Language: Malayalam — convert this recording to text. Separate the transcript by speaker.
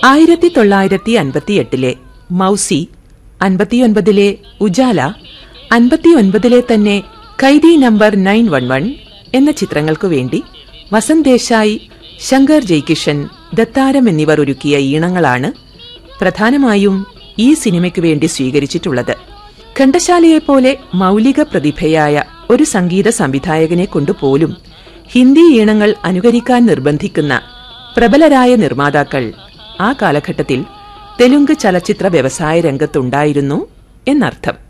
Speaker 1: ആയിരത്തി തൊള്ളായിരത്തി അൻപത്തിയെട്ടിലെ മൗസി അൻപത്തിയൊൻപതിലെ ഉജാല അൻപത്തിയൊൻപതിലെ തന്നെ Khaidi number nine one one എന്ന ചിത്രങ്ങൾക്കു വേണ്ടി വസന്ത് ദേശായി ശങ്കർ ജയ്കിഷൻ ദത്താരം എന്നിവർ ഒരുക്കിയ ഈണങ്ങളാണ് പ്രധാനമായും ഈ സിനിമയ്ക്കു വേണ്ടി സ്വീകരിച്ചിട്ടുള്ളത് ഘണ്ടശാലയെപ്പോലെ മൗലിക പ്രതിഭയായ ഒരു സംഗീത സംവിധായകനെ കൊണ്ടുപോലും ഹിന്ദി ഈണങ്ങൾ അനുകരിക്കാൻ നിർബന്ധിക്കുന്ന പ്രബലരായ നിർമ്മാതാക്കൾ ആ കാലഘട്ടത്തിൽ തെലുങ്ക് ചലച്ചിത്ര വ്യവസായ രംഗത്തുണ്ടായിരുന്നു എന്നർത്ഥം